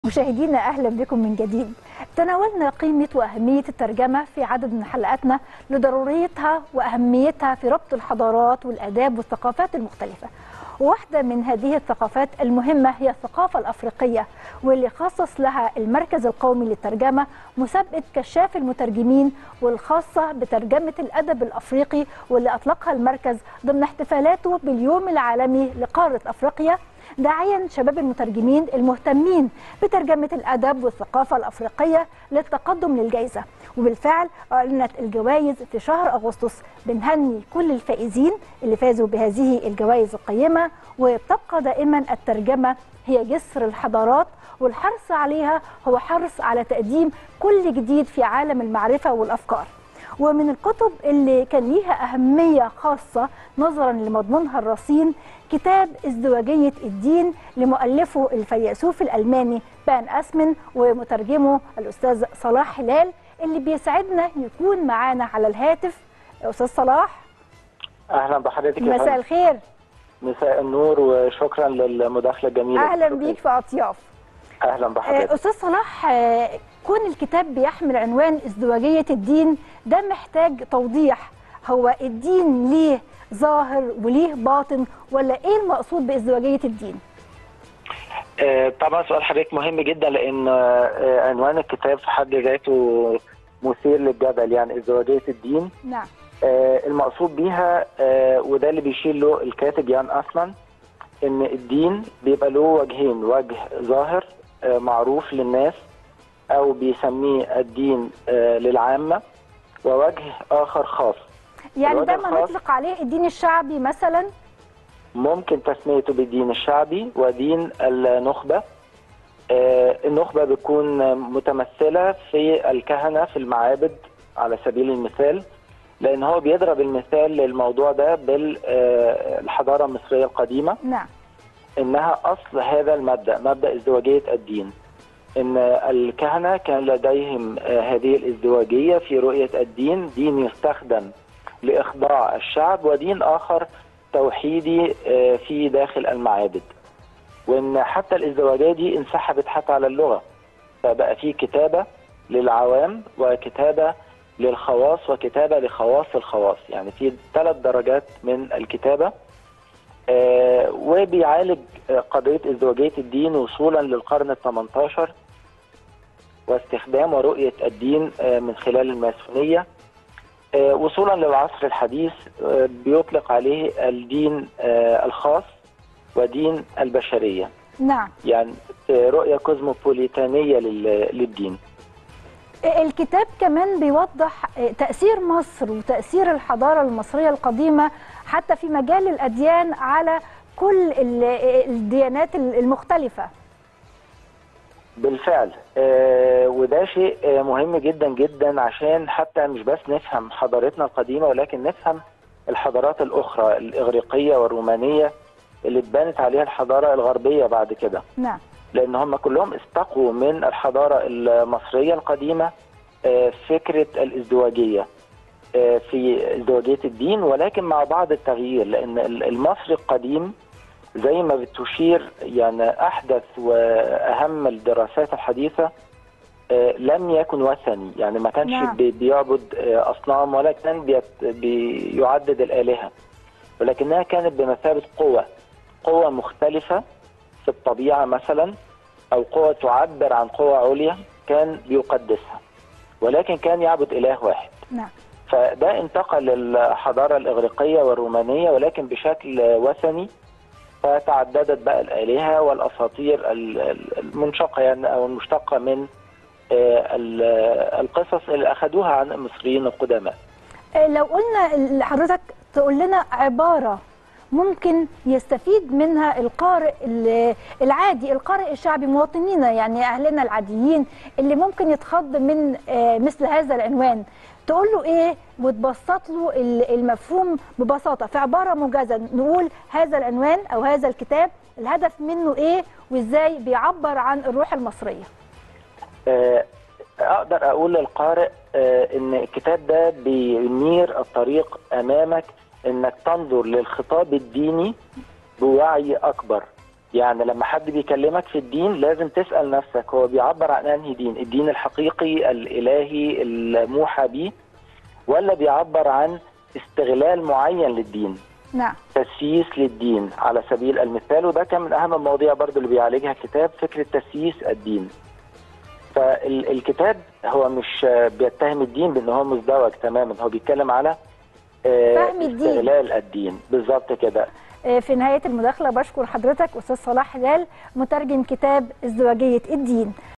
مشاهدينا اهلا بكم من جديد تناولنا قيمه واهميه الترجمه في عدد من حلقاتنا لضروريتها واهميتها في ربط الحضارات والاداب والثقافات المختلفه واحده من هذه الثقافات المهمه هي الثقافه الافريقيه واللي خصص لها المركز القومي للترجمه مسابقه كشاف المترجمين والخاصه بترجمه الادب الافريقي واللي اطلقها المركز ضمن احتفالاته باليوم العالمي لقاره افريقيا داعيا شباب المترجمين المهتمين بترجمة الأدب والثقافة الأفريقية للتقدم للجائزة وبالفعل أعلنت الجوائز في شهر أغسطس بنهني كل الفائزين اللي فازوا بهذه الجوائز القيمة وبتبقى دائما الترجمة هي جسر الحضارات والحرص عليها هو حرص على تقديم كل جديد في عالم المعرفة والأفكار ومن الكتب اللي كان ليها أهمية خاصة نظرا لمضمونها الرصين كتاب ازدواجية الدين لمؤلفه الفيلسوف الألماني بان أسمن ومترجمه الأستاذ صلاح هلال اللي بيسعدنا يكون معانا على الهاتف أستاذ صلاح اهلا بحضرتك يا مساء فندم. الخير مساء النور وشكرا للمداخله الجميله أهلا شكراً. بيك في أطياف اهلا آه، بحضرتك أستاذ صلاح آه، كون الكتاب بيحمل عنوان ازدواجية الدين ده محتاج توضيح هو الدين ليه ظاهر وليه باطن ولا ايه المقصود بازدواجية الدين؟ آه، طبعا سؤال حضرتك مهم جدا لان آه، عنوان الكتاب في حد ذاته مثير للجدل يعني ازدواجيه الدين نعم آه، المقصود بيها آه، وده اللي بيشير له الكاتب يان اصلا ان الدين بيبقى له وجهين وجه ظاهر آه، معروف للناس او بيسميه الدين آه، للعامه ووجه اخر خاص يعني الوجه ده ما الخاص- نطلق عليه الدين الشعبي مثلا ممكن تسميته بالدين الشعبي ودين النخبة آه، النخبة بتكون متمثلة في الكهنة في المعابد على سبيل المثال لأن هو بيضرب المثال للموضوع ده بالحضارة المصرية القديمة نعم إنها أصل هذا المبدأ مبدأ ازدواجية الدين إن الكهنة كان لديهم آه، هذه الازدواجية في رؤية الدين دين يستخدم لإخضاع الشعب ودين آخر توحيدي آه، في داخل المعابد وإن حتى الازدواجية دي انسحبت حتى على اللغة فبقى في كتابة للعوام وكتابة للخواص وكتابة لخواص الخواص يعني في ثلاث درجات من الكتابة آه، وبيعالج آه، قضية ازدواجية الدين وصولا للقرن ال 18 واستخدام ورؤية الدين آه، من خلال الماسونية آه، وصولا للعصر الحديث آه، بيطلق عليه الدين آه، الخاص ودين البشرية نعم يعني آه، رؤية كوزموبوليتانية لل- للدين الكتاب كمان بيوضح تأثير مصر وتأثير الحضارة المصرية القديمة حتى في مجال الأديان على كل ال- الديانات المختلفة بالفعل آه وده شيء آه مهم جدا جدا عشان حتى مش بس نفهم حضارتنا القديمة ولكن نفهم الحضارات الأخرى الإغريقية والرومانية اللي اتبنت عليها الحضارة الغربية بعد كده نعم لأن هم كلهم استقوا من الحضارة المصرية القديمة آه فكرة الازدواجية آه في ازدواجية الدين ولكن مع بعض التغيير لأن المصري القديم زي ما بتشير يعني احدث واهم الدراسات الحديثه آه، لم يكن وثني يعني ما كانش نعم. بي- بيعبد آه، اصنام ولا كان بيت- بيعدد الالهه ولكنها كانت بمثابه قوه قوه مختلفه في الطبيعه مثلا او قوه تعبر عن قوه عليا كان بيقدسها ولكن كان يعبد اله واحد نعم فده انتقل للحضارة الإغريقية والرومانية ولكن بشكل وثني فتعددت بقى الآلهة والأساطير ال- ال- المنشقة يعني أو المشتقة من آه، ال- القصص اللي أخذوها عن المصريين القدماء لو قلنا لحضرتك تقول لنا عبارة ممكن يستفيد منها القارئ ال- العادي القارئ الشعبي مواطنينا يعني أهلنا العاديين اللي ممكن يتخض من آه، مثل هذا العنوان تقول له ايه وتبسط له ال- المفهوم ببساطة في عبارة موجزة نقول هذا العنوان أو هذا الكتاب الهدف منه ايه وازاي بيعبر عن الروح المصرية آه، أقدر أقول للقارئ آه، إن الكتاب ده بينير الطريق أمامك إنك تنظر للخطاب الديني بوعي أكبر يعني لما حد بيكلمك في الدين لازم تسال نفسك هو بيعبر عن انهي دين الدين الحقيقي الالهي الموحى به ولا بيعبر عن استغلال معين للدين نعم تسييس للدين على سبيل المثال وده كان من اهم المواضيع برضو اللي بيعالجها الكتاب فكره تسييس الدين فالكتاب هو مش بيتهم الدين بان هو مزدوج تماما هو بيتكلم على آه، فهم الدين. استغلال الدين بالظبط كده آه، في نهايه المداخله بشكر حضرتك استاذ صلاح هلال مترجم كتاب ازدواجيه الدين